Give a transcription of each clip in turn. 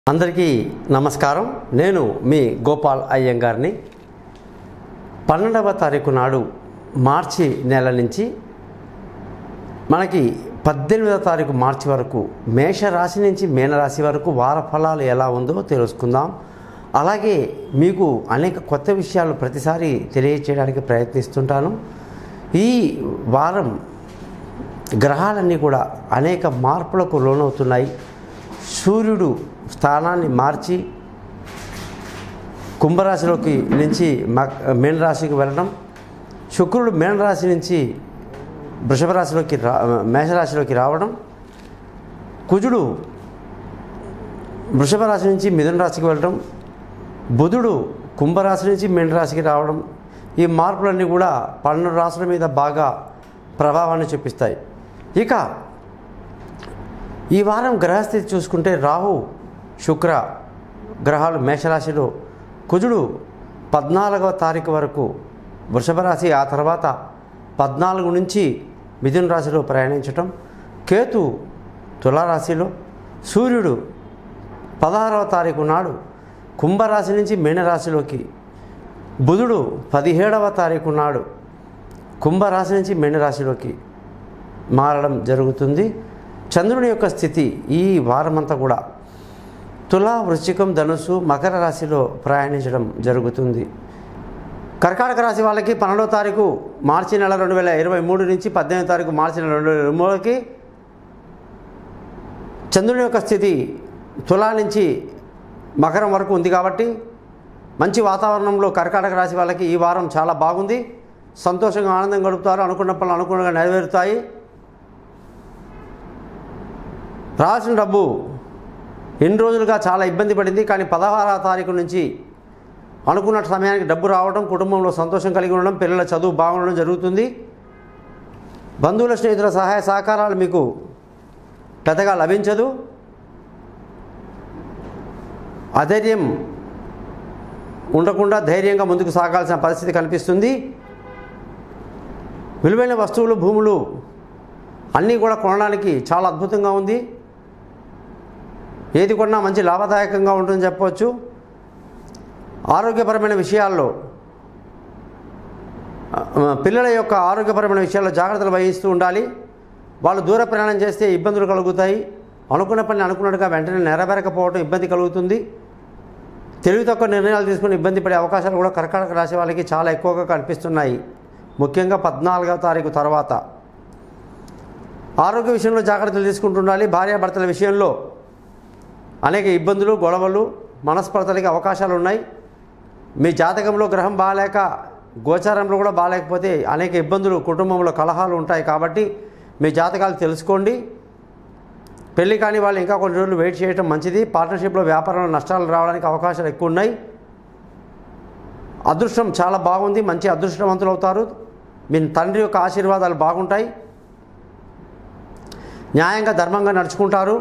అందరికీ నమస్కారం నేను మీ గోపాల్ అయ్యంగారిని పన్నెండవ తారీఖు నాడు మార్చి నెల నుంచి మనకి పద్దెనిమిదవ తారీఖు మార్చి వరకు మేషరాశి నుంచి మీనరాశి వరకు వార ఫలాలు ఎలా ఉందో తెలుసుకుందాం అలాగే మీకు అనేక కొత్త విషయాలు ప్రతిసారి తెలియచేయడానికి ప్రయత్నిస్తుంటాను ఈ వారం గ్రహాలన్నీ కూడా అనేక మార్పులకు లోనవుతున్నాయి సూర్యుడు స్థానాన్ని మార్చి కుంభరాశిలోకి నుంచి మక్ మీనరాశికి వెళ్ళడం శుక్రుడు మీనరాశి నుంచి వృషభ రాశిలోకి రా మేషరాశిలోకి రావడం కుజుడు వృషభ రాశి నుంచి మిథున రాశికి వెళ్ళడం బుధుడు కుంభరాశి నుంచి మీనరాశికి రావడం ఈ మార్పులన్నీ కూడా పన్నెండు రాశుల మీద బాగా ప్రభావాన్ని చూపిస్తాయి ఇక ఈ వారం గ్రహస్థితి చూసుకుంటే రాహు శుక్ర గ్రహాలు మేషరాశిలో కుజుడు పద్నాలుగవ తారీఖు వరకు వృషభ రాశి ఆ తర్వాత పద్నాలుగు నుంచి మిథున రాశిలో ప్రయాణించటం కేతు తులారాశిలో సూర్యుడు పదహారవ తారీఖు నాడు కుంభరాశి నుంచి మీనరాశిలోకి బుధుడు పదిహేడవ తారీఖు నాడు కుంభరాశి నుంచి మీనరాశిలోకి మారడం జరుగుతుంది చంద్రుని యొక్క స్థితి ఈ వారమంతా కూడా తులా వృశ్చికం ధనుసు మకర రాశిలో ప్రయాణించడం జరుగుతుంది కర్కాటక రాశి వాళ్ళకి పన్నెండవ తారీఖు మార్చి నెల రెండు వేల ఇరవై మూడు నుంచి పద్దెనిమిది తారీఖు మార్చి నెల రెండు వేల ఇరవై మూడుకి చంద్రుని యొక్క స్థితి తులా నుంచి మకరం వరకు ఉంది కాబట్టి మంచి వాతావరణంలో కర్కాటక రాశి వాళ్ళకి ఈ వారం చాలా బాగుంది సంతోషంగా ఆనందం గడుపుతారు అనుకున్న పనులు అనుకున్నగా నెరవేరుతాయి రావాల్సిన డబ్బు ఎన్ని రోజులుగా చాలా ఇబ్బంది పడింది కానీ పదహారవ తారీఖు నుంచి అనుకున్న సమయానికి డబ్బు రావడం కుటుంబంలో సంతోషం కలిగి ఉండడం పిల్లల చదువు బాగుండడం జరుగుతుంది బంధువుల స్నేహితుల సహాయ సహకారాలు మీకు పెద్దగా లభించదు అధైర్యం ఉండకుండా ధైర్యంగా ముందుకు సాగాల్సిన పరిస్థితి కనిపిస్తుంది విలువైన వస్తువులు భూములు అన్నీ కూడా కొనడానికి చాలా అద్భుతంగా ఉంది ఏది కొన్నా మంచి లాభదాయకంగా ఉంటుందని చెప్పవచ్చు ఆరోగ్యపరమైన విషయాల్లో ఆ, పిల్లల యొక్క ఆరోగ్యపరమైన విషయాల్లో జాగ్రత్తలు వహిస్తూ ఉండాలి వాళ్ళు దూర ప్రయాణం చేస్తే ఇబ్బందులు కలుగుతాయి అనుకున్న పని అనుకున్నట్టుగా వెంటనే నెరవేరకపోవడం ఇబ్బంది కలుగుతుంది తెలివి తక్కువ నిర్ణయాలు తీసుకుని ఇబ్బంది పడే అవకాశాలు కూడా కర్కాటక రాశి వాళ్ళకి చాలా ఎక్కువగా కనిపిస్తున్నాయి ముఖ్యంగా పద్నాలుగవ తారీఖు తర్వాత ఆరోగ్య విషయంలో జాగ్రత్తలు తీసుకుంటుండాలి భార్యాభర్తల విషయంలో అనేక ఇబ్బందులు గొడవలు మనస్పర్ధలకి అవకాశాలు ఉన్నాయి మీ జాతకంలో గ్రహం బాగాలేక గోచారంలో కూడా బాగాలేకపోతే అనేక ఇబ్బందులు కుటుంబంలో కలహాలు ఉంటాయి కాబట్టి మీ జాతకాలు తెలుసుకోండి పెళ్లి కాని వాళ్ళు ఇంకా కొన్ని రోజులు వెయిట్ చేయడం మంచిది పార్ట్నర్షిప్లో వ్యాపారంలో నష్టాలు రావడానికి అవకాశాలు ఎక్కువ ఉన్నాయి అదృష్టం చాలా బాగుంది మంచి అదృష్టవంతులు అవుతారు మీ తండ్రి యొక్క ఆశీర్వాదాలు బాగుంటాయి న్యాయంగా ధర్మంగా నడుచుకుంటారు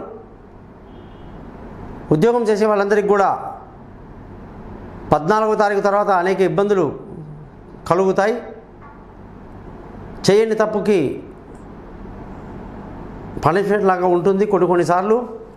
ఉద్యోగం చేసే వాళ్ళందరికీ కూడా పద్నాలుగో తారీఖు తర్వాత అనేక ఇబ్బందులు కలుగుతాయి చేయని తప్పుకి పనిష్మెంట్ లాగా ఉంటుంది కొన్ని కొన్నిసార్లు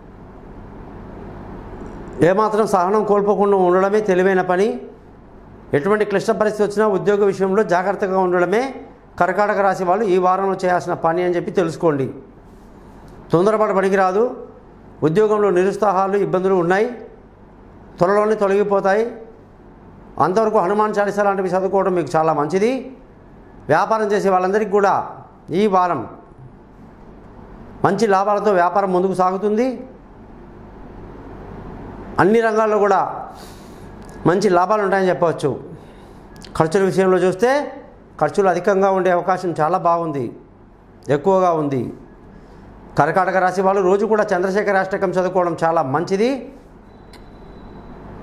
ఏమాత్రం సహనం కోల్పోకుండా ఉండడమే తెలివైన పని ఎటువంటి క్లిష్ట పరిస్థితి వచ్చినా ఉద్యోగ విషయంలో జాగ్రత్తగా ఉండడమే కర్కాటక రాశి వాళ్ళు ఈ వారంలో చేయాల్సిన పని అని చెప్పి తెలుసుకోండి తొందరపాటు పనికిరాదు ఉద్యోగంలో నిరుత్సాహాలు ఇబ్బందులు ఉన్నాయి త్వరలోనే తొలగిపోతాయి అంతవరకు హనుమాన్ చాలీసా లాంటివి చదువుకోవడం మీకు చాలా మంచిది వ్యాపారం చేసే వాళ్ళందరికీ కూడా ఈ వారం మంచి లాభాలతో వ్యాపారం ముందుకు సాగుతుంది అన్ని రంగాల్లో కూడా మంచి లాభాలు ఉంటాయని చెప్పవచ్చు ఖర్చుల విషయంలో చూస్తే ఖర్చులు అధికంగా ఉండే అవకాశం చాలా బాగుంది ఎక్కువగా ఉంది కర్కాటక రాశి వాళ్ళు రోజు కూడా చంద్రశేఖర అష్టకం చదువుకోవడం చాలా మంచిది